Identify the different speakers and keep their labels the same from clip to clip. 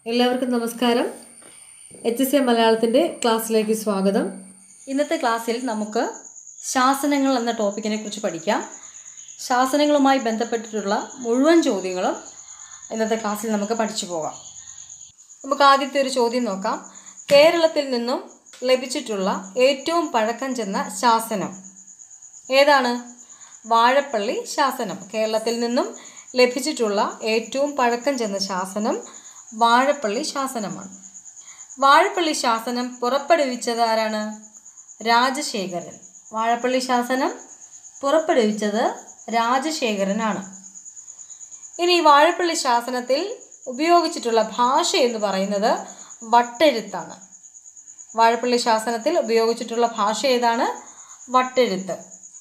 Speaker 1: എല്ലാവർക്കും നമസ്കാരം H S A മലയാളത്തിൻ്റെ ക്ലാസ്സിലേക്ക് സ്വാഗതം
Speaker 2: ഇന്നത്തെ ക്ലാസ്സിൽ നമുക്ക് ശാസനങ്ങൾ എന്ന ടോപ്പിക്കിനെ കുറിച്ച് പഠിക്കാം ശാസനങ്ങളുമായി ബന്ധപ്പെട്ടിട്ടുള്ള മുഴുവൻ ചോദ്യങ്ങളും ഇന്നത്തെ ക്ലാസ്സിൽ നമുക്ക് പഠിച്ചു പോകാം നമുക്ക് ആദ്യത്തെ ഒരു ചോദ്യം നോക്കാം കേരളത്തിൽ നിന്നും ലഭിച്ചിട്ടുള്ള ഏറ്റവും പഴക്കം ചെന്ന ശാസനം ഏതാണ് വാഴപ്പള്ളി ശാസനം കേരളത്തിൽ നിന്നും ലഭിച്ചിട്ടുള്ള ഏറ്റവും പഴക്കം ചെന്ന ശാസനം വാഴപ്പള്ളി ശാസനമാണ് വാഴപ്പള്ളി ശാസനം പുറപ്പെടുവിച്ചത് ആരാണ് രാജശേഖരൻ വാഴപ്പള്ളി ശാസനം പുറപ്പെടുവിച്ചത് രാജശേഖരനാണ് ഇനി ഈ വാഴപ്പള്ളി ശാസനത്തിൽ ഉപയോഗിച്ചിട്ടുള്ള ഭാഷ എന്ന് പറയുന്നത് വട്ടെഴുത്താണ് വാഴപ്പള്ളി ശാസനത്തിൽ ഉപയോഗിച്ചിട്ടുള്ള ഭാഷ ഏതാണ് വട്ടെഴുത്ത്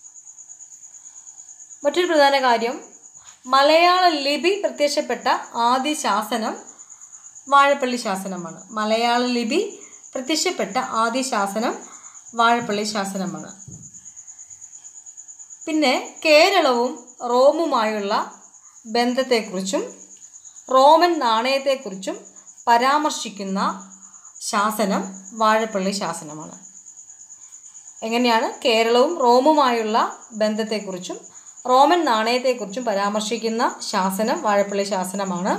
Speaker 2: മറ്റൊരു പ്രധാന കാര്യം മലയാള ലിപി പ്രത്യക്ഷപ്പെട്ട ആദ്യ ശാസനം വാഴപ്പള്ളി ശാസനമാണ് മലയാള ലിപി പ്രത്യക്ഷപ്പെട്ട ആദ്യ ശാസനം വാഴപ്പള്ളി ശാസനമാണ് പിന്നെ കേരളവും റോമുമായുള്ള ബന്ധത്തെക്കുറിച്ചും റോമൻ നാണയത്തെക്കുറിച്ചും പരാമർശിക്കുന്ന ശാസനം വാഴപ്പള്ളി ശാസനമാണ് എങ്ങനെയാണ് കേരളവും റോമുമായുള്ള ബന്ധത്തെക്കുറിച്ചും റോമൻ നാണയത്തെക്കുറിച്ചും പരാമർശിക്കുന്ന ശാസനം വാഴപ്പള്ളി ശാസനമാണ്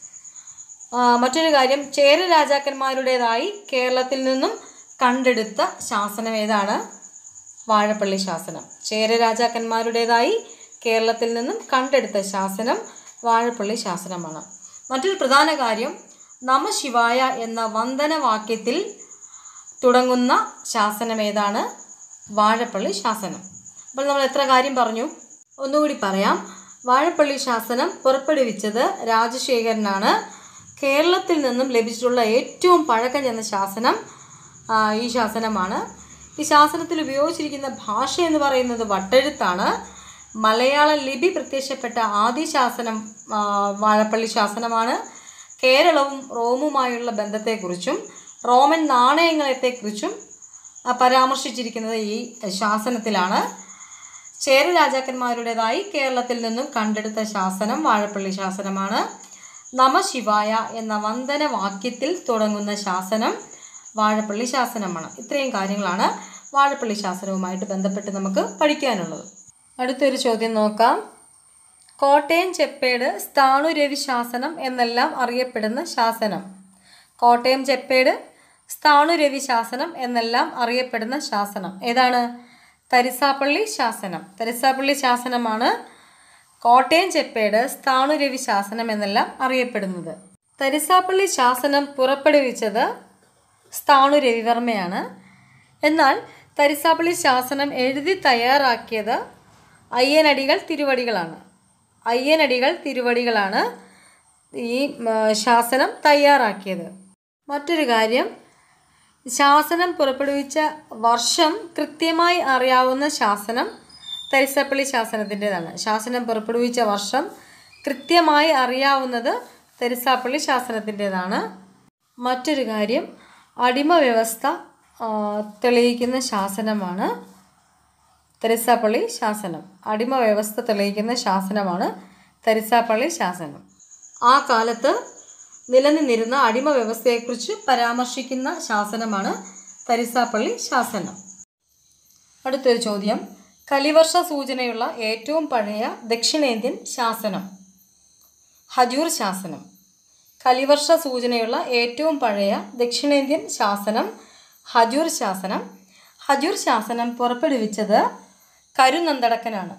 Speaker 2: ആ, മറ്റൊരു കാര്യം ചേര രാജാക്കന്മാരുടേതായി കേരളത്തിൽ നിന്നും കണ്ടെടുത്ത ശാസനം ഏതാണ് വാഴപ്പള്ളി ശാസനം ചേര രാജാക്കന്മാരുടേതായി കേരളത്തിൽ നിന്നും കണ്ടെടുത്ത ശാസനം വാഴപ്പള്ളി ശാസനമാണ് മറ്റൊരു പ്രധാന കാര്യം നമശിവായ എന്ന വന്ദനവാക്യത്തിൽ തുടങ്ങുന്ന ശാസനം ഏതാണ് വാഴപ്പള്ളി ശാസനം അപ്പോൾ നമ്മൾ എത്ര കാര്യം പറഞ്ഞു ഒന്നുകൂടി പറയാം വാഴപ്പള്ളി ശാസനം പുറപ്പെടുവിച്ചത് രാജശേഖരനാണ് കേരളത്തിൽ നിന്നും ലഭിച്ചിട്ടുള്ള ഏറ്റവും പഴക്കം ചെന്ന ശാസനം ആ, ഈ ശാസനമാണ് ഈ ശാസനത്തിൽ ഉപയോഗിച്ചിരിക്കുന്ന ഭാഷ എന്ന് പറയുന്നത് വട്ടെഴുത്താണ് മലയാള ലിപി പ്രത്യക്ഷപ്പെട്ട ആദ്യ ശാസനം ആ, വാഴപ്പള്ളി ശാസനമാണ് കേരളവും റോമുമായുള്ള ബന്ധത്തെക്കുറിച്ചും റോമൻ നാണയങ്ങളെക്കുറിച്ചും ആ, പരാമർശിച്ചിരിക്കുന്നത് ഈ ശാസനത്തിലാണ് ചേര രാജാക്കന്മാരുടേതായി കേരളത്തിൽ നിന്നും കണ്ടെടുത്ത ശാസനം വാഴപ്പള്ളി ശാസനമാണ് നമശിവായ എന്ന വന്ദന വാക്യത്തിൽ തുടങ്ങുന്ന ശാസനം വാഴപ്പള്ളി ശാസനമാണ് ഇത്രയും കാര്യങ്ങളാണ് വാഴപ്പള്ളി ശാസനവുമായിട്ട് ബന്ധപ്പെട്ട് നമുക്ക് പഠിക്കാനുള്ളത് അടുത്തൊരു ചോദ്യം നോക്കാം കോട്ടയം ചെപ്പേട് സ്ഥാണുരവി ശാസനം എന്നെല്ലാം അറിയപ്പെടുന്ന ശാസനം കോട്ടയം ചെപ്പേട് സ്ഥാണുരവി ശാസനം എന്നെല്ലാം അറിയപ്പെടുന്ന ശാസനം ഏതാണ് തരിസാപ്പള്ളി ശാസനം തരിസാപ്പള്ളി ശാസനമാണ് കോട്ടയം ചെപ്പേട് സ്ഥാണുരവി ശാസനം എന്നെല്ലാം അറിയപ്പെടുന്നത് തരിസാപ്പള്ളി ശാസനം പുറപ്പെടുവിച്ചത് സ്ഥാണു രവിവർമ്മയാണ് എന്നാൽ തരിസാപ്പള്ളി ശാസനം എഴുതി തയ്യാറാക്കിയത് അയ്യനടികൾ തിരുവടികളാണ് അയ്യനടികൾ തിരുവടികളാണ് ഈ ഉം, ശാസനം തയ്യാറാക്കിയത് മറ്റൊരു കാര്യം ശാസനം പുറപ്പെടുവിച്ച വർഷം കൃത്യമായി അറിയാവുന്ന ശാസനം തരിസപ്പള്ളി ശാസനത്തിൻ്റെതാണ് ശാസനം പുറപ്പെടുവിച്ച വർഷം കൃത്യമായി അറിയാവുന്നത് തരിസാപ്പള്ളി ശാസനത്തിൻ്റെതാണ് മറ്റൊരു കാര്യം അടിമ വ്യവസ്ഥ ആ, തെളിയിക്കുന്ന ശാസനമാണ് തരിസാപ്പള്ളി ശാസനം അടിമ വ്യവസ്ഥ തെളിയിക്കുന്ന ശാസനമാണ് തരിസാപ്പള്ളി ശാസനം ആ കാലത്ത് നിലനിന്നിരുന്ന അടിമ വ്യവസ്ഥയെക്കുറിച്ച് പരാമർശിക്കുന്ന ശാസനമാണ് തരിസാപ്പള്ളി ശാസനം അടുത്തൊരു ചോദ്യം കലിവർഷ സൂചനയുള്ള ഏറ്റവും പഴയ ദക്ഷിണേന്ത്യൻ ശാസനം ഹജൂർ ശാസനം കലിവർഷ സൂചനയുള്ള ഏറ്റവും പഴയ ദക്ഷിണേന്ത്യൻ ശാസനം ഹജൂർ ശാസനം ഹജൂർ ശാസനം പുറപ്പെടുവിച്ചത് കരുനന്തടക്കനാണ്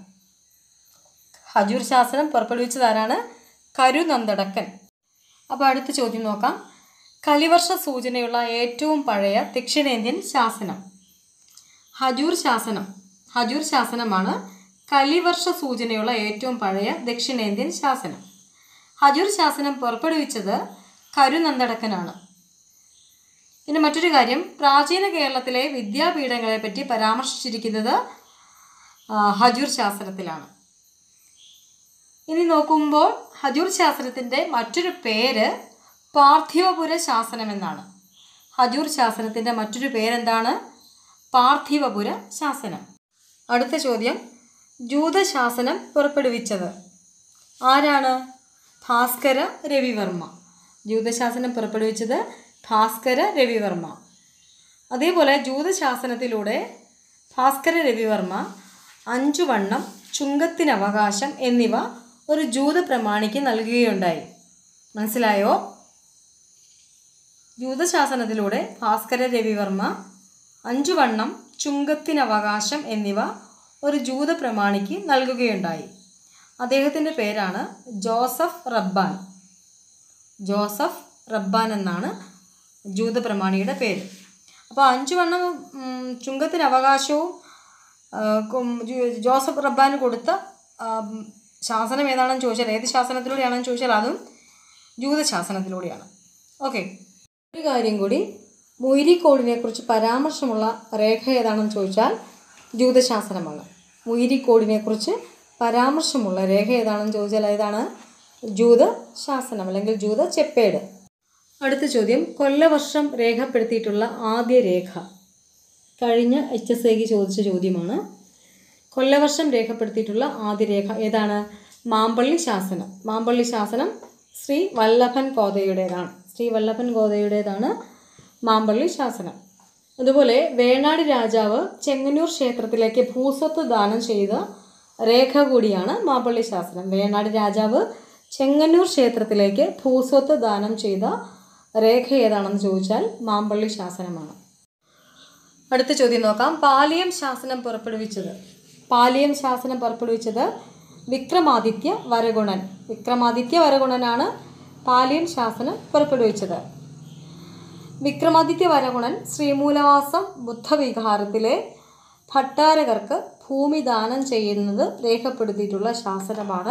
Speaker 2: ഹജൂർ ശാസനം പുറപ്പെടുവിച്ചത് ആരാണ് കരുനന്തടക്കൻ അപ്പോൾ അടുത്ത ചോദ്യം നോക്കാം കലിവർഷ സൂചനയുള്ള ഏറ്റവും പഴയ ദക്ഷിണേന്ത്യൻ ശാസനം ഹജൂർ ശാസനം ഹജൂർ ശാസനമാണ് കലിവർഷ സൂചനയുള്ള ഏറ്റവും പഴയ ദക്ഷിണേന്ത്യൻ ശാസനം ഹജൂർ ശാസനം പുറപ്പെടുവിച്ചത് കരുനന്തടക്കനാണ് ഇനി മറ്റൊരു കാര്യം പ്രാചീന കേരളത്തിലെ വിദ്യാപീഠങ്ങളെ പറ്റി പരാമർശിച്ചിരിക്കുന്നത് ആ, ഹജൂർ ശാസനത്തിലാണ് ഇനി നോക്കുമ്പോൾ ഹജൂർ ശാസനത്തിൻ്റെ മറ്റൊരു പേര് പാർത്ഥിവപുര ശാസനം എന്നാണ് ഹജൂർ ശാസനത്തിൻ്റെ മറ്റൊരു പേരെന്താണ് പാർത്ഥിവപുര ശാസനം അടുത്ത ചോദ്യം ജൂതശാസനം പുറപ്പെടുവിച്ചത് ആരാണ് ഭാസ്കര രവിവർമ്മ ജൂതശാസനം പുറപ്പെടുവിച്ചത് ഭാസ്കര രവിവർമ്മ അതേപോലെ ജൂതശാസനത്തിലൂടെ ഭാസ്കര രവിവർമ്മ അഞ്ചു വണ്ണം ചുങ്കത്തിനവകാശം എന്നിവ ഒരു ജൂത പ്രമാണിക്ക് നൽകുകയുണ്ടായി മനസ്സിലായോ ജൂതശാസനത്തിലൂടെ ഭാസ്കര രവിവർമ്മ അഞ്ചു വണ്ണം ചുങ്കത്തിനവകാശം എന്നിവ ഒരു ജൂത പ്രമാണിക്ക് നൽകുകയുണ്ടായി അദ്ദേഹത്തിൻ്റെ പേരാണ് ജോസഫ് റബ്ബാൻ ജോസഫ് റബ്ബാൻ എന്നാണ് ജൂത പ്രമാണിയുടെ പേര് അപ്പോൾ അഞ്ചു വണ്ണം ഉം, ചുങ്കത്തിന് അവകാശവും ആ, കും- ജോ- ജോസഫ് റബ്ബാന് കൊടുത്ത ആ, ഉം, ശാസനം ഏതാണെന്ന് ചോദിച്ചാൽ ഏത് ശാസനത്തിലൂടെയാണെന്ന് ചോദിച്ചാൽ അതും ജൂതശാസനത്തിലൂടെയാണ് ഓക്കെ ഒരു കാര്യം കൂടി മുയിരിക്കോടിനെ കുറിച്ച് പരാമർശമുള്ള രേഖ ഏതാണെന്ന് ചോദിച്ചാൽ ജൂതശാസനമാണ് മുയിരിക്കോടിനെ കുറിച്ച് പരാമർശമുള്ള രേഖ ഏതാണെന്ന് ചോദിച്ചാൽ ഏതാണ് ജൂത ശാസനം അല്ലെങ്കിൽ ജൂത ചെപ്പേട് അടുത്ത ചോദ്യം കൊല്ലവർഷം രേഖപ്പെടുത്തിയിട്ടുള്ള ആദ്യ രേഖ കഴിഞ്ഞ എച്ച് എസ് ഐക്ക് ചോദിച്ച ചോദ്യമാണ് കൊല്ലവർഷം രേഖപ്പെടുത്തിയിട്ടുള്ള ആദ്യ രേഖ ഏതാണ് മാമ്പള്ളി ശാസനം മാമ്പള്ളി ശാസനം ശ്രീ വല്ലഭൻ കോതയുടേതാണ് ശ്രീ വല്ലഭൻ കോതയുടേതാണ് മാമ്പള്ളി ശാസനം അതുപോലെ വേണാട് രാജാവ് ചെങ്ങന്നൂർ ക്ഷേത്രത്തിലേക്ക് ഭൂസ്വത്ത് ദാനം ചെയ്ത രേഖ കൂടിയാണ് മാമ്പള്ളി ശാസനം വേണാട് രാജാവ് ചെങ്ങന്നൂർ ക്ഷേത്രത്തിലേക്ക് ഭൂസ്വത്ത് ദാനം ചെയ്ത രേഖ ഏതാണെന്ന് ചോദിച്ചാൽ മാമ്പള്ളി ശാസനമാണ് അടുത്ത ചോദ്യം നോക്കാം പാലിയം ശാസനം പുറപ്പെടുവിച്ചത് പാലിയം ശാസനം പുറപ്പെടുവിച്ചത് വിക്രമാദിത്യ വരഗുണൻ വിക്രമാദിത്യ വരഗുണനാണ് പാലിയം ശാസനം പുറപ്പെടുവിച്ചത് വിക്രമാദിത്യ വരഗുണൻ ശ്രീമൂലവാസം ബുദ്ധവിഹാരത്തിലെ ഭട്ടാരകർക്ക് ഭൂമി ദാനം ചെയ്യുന്നത് രേഖപ്പെടുത്തിയിട്ടുള്ള ശാസനമാണ്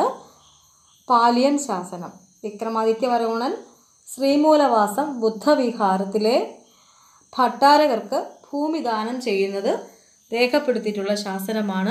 Speaker 2: പാലിയം ശാസനം വിക്രമാദിത്യ വരഗുണൻ ശ്രീമൂലവാസം ബുദ്ധവിഹാരത്തിലെ ഭട്ടാരകർക്ക് ഭൂമി ദാനം ചെയ്യുന്നത് രേഖപ്പെടുത്തിയിട്ടുള്ള ശാസനമാണ്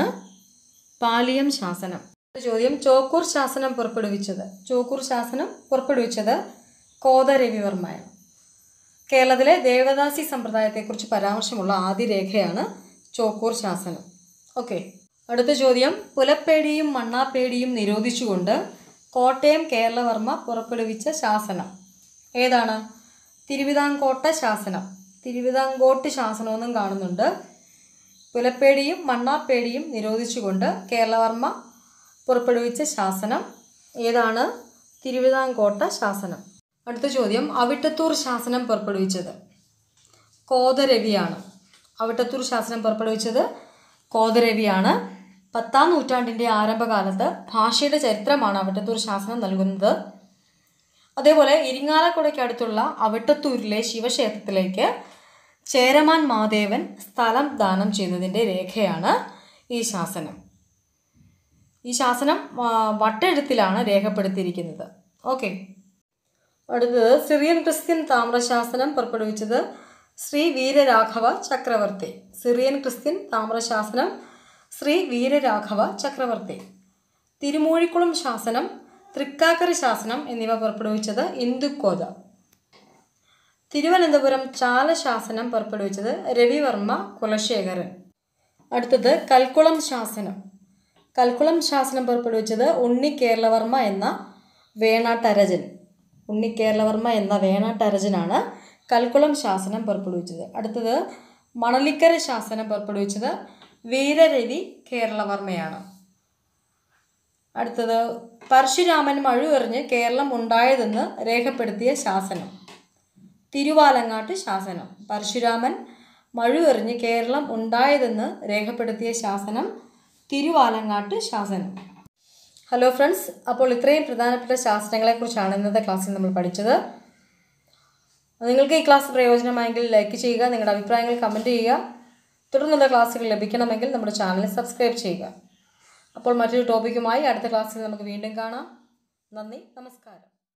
Speaker 2: പാലിയം ശാസനം അടുത്ത ചോദ്യം ചോക്കൂർ ശാസനം പുറപ്പെടുവിച്ചത് ചോക്കൂർ ശാസനം പുറപ്പെടുവിച്ചത് കോതരവിവർമ്മയാണ് കേരളത്തിലെ ദേവദാസി സമ്പ്രദായത്തെക്കുറിച്ച് പരാമർശമുള്ള ആദ്യ രേഖയാണ് ചോക്കൂർ ശാസനം ഓക്കെ അടുത്ത ചോദ്യം പുലപ്പേടിയും മണ്ണാപ്പേടിയും നിരോധിച്ചുകൊണ്ട് കോട്ടയം കേരളവർമ്മ പുറപ്പെടുവിച്ച ശാസനം ഏതാണ് തിരുവിതാംകോട്ട ശാസനം തിരുവിതാംകോട്ട് ശാസനമൊന്നും കാണുന്നുണ്ട് പുലപ്പേടിയും മണ്ണാപ്പേടിയും നിരോധിച്ചുകൊണ്ട് കേരളവർമ്മ പുറപ്പെടുവിച്ച ശാസനം ഏതാണ് തിരുവിതാംകോട്ട ശാസനം അടുത്ത ചോദ്യം അവിട്ടത്തൂർ ശാസനം പുറപ്പെടുവിച്ചത് കോതരവിയാണ് അവിട്ടത്തൂർ ശാസനം പുറപ്പെടുവിച്ചത് കോതരവിയാണ് പത്താം നൂറ്റാണ്ടിൻ്റെ ആരംഭകാലത്ത് ഭാഷയുടെ ചരിത്രമാണ് അവിട്ടത്തൂർ ശാസനം നൽകുന്നത് അതേപോലെ ഇരിങ്ങാലക്കുടയ്ക്ക് അടുത്തുള്ള അവിട്ടത്തൂരിലെ ശിവക്ഷേത്രത്തിലേക്ക് ചേരമാൻ മാദേവൻ സ്ഥലം ദാനം ചെയ്തതിൻ്റെ രേഖയാണ് ഈ ശാസനം ഈ ശാസനം ആ, വട്ടെഴുത്തിലാണ് രേഖപ്പെടുത്തിയിരിക്കുന്നത് ഓക്കെ അടുത്തത് സിറിയൻ ക്രിസ്ത്യൻ താമ്രശാസനം പുറപ്പെടുവിച്ചത് ശ്രീ വീരരാഘവ ചക്രവർത്തി സിറിയൻ ക്രിസ്ത്യൻ താമ്രശാസനം ശ്രീ വീരരാഘവ ചക്രവർത്തി തിരുമൂഴിക്കുളം ശാസനം തൃക്കാക്കര ശാസനം എന്നിവ പുറപ്പെടുവിച്ചത് ഇന്ദുക്കോത തിരുവനന്തപുരം ചാലശാസനം പുറപ്പെടുവിച്ചത് രവിവർമ്മ കുലശേഖരൻ അടുത്തത് കൽക്കുളം ശാസനം കൽക്കുളം ശാസനം പുറപ്പെടുവിച്ചത് ഉണ്ണി കേരളവർമ്മ എന്ന വേണാട്ടരജൻ ഉണ്ണി കേരളവർമ്മ എന്ന വേണാട്ടരജനാണ് കൽക്കുളം ശാസനം പുറപ്പെടുവിച്ചത് അടുത്തത് മണലിക്കര ശാസനം പുറപ്പെടുവിച്ചത് വീരരവി കേരളവർമ്മയാണ് അടുത്തത് പരശുരാമൻ മഴുവെറിഞ്ഞ് കേരളം ഉണ്ടായതെന്ന് രേഖപ്പെടുത്തിയ ശാസനം തിരുവാലങ്ങാട്ട് ശാസനം പരശുരാമൻ മഴുവെറിഞ്ഞ് കേരളം ഉണ്ടായതെന്ന് രേഖപ്പെടുത്തിയ ശാസനം തിരുവാലങ്ങാട്ട് ശാസനം ഹലോ ഫ്രണ്ട്സ് അപ്പോൾ ഇത്രയും പ്രധാനപ്പെട്ട ശാസ്ത്രങ്ങളെക്കുറിച്ചാണ് ഇന്നത്തെ ക്ലാസ്സിൽ നമ്മൾ പഠിച്ചത് നിങ്ങൾക്ക് ഈ ക്ലാസ് പ്രയോജനമായെങ്കിൽ ലൈക്ക് ചെയ്യുക നിങ്ങളുടെ അഭിപ്രായങ്ങൾ കമൻറ്റ് ചെയ്യുക തുടർന്നുള്ള ക്ലാസ്സുകൾ ലഭിക്കണമെങ്കിൽ നമ്മുടെ ചാനൽ സബ്സ്ക്രൈബ് ചെയ്യുക അപ്പോൾ മറ്റൊരു ടോപ്പിക്കുമായി അടുത്ത ക്ലാസ്സിൽ നമുക്ക് വീണ്ടും കാണാം നന്ദി നമസ്കാരം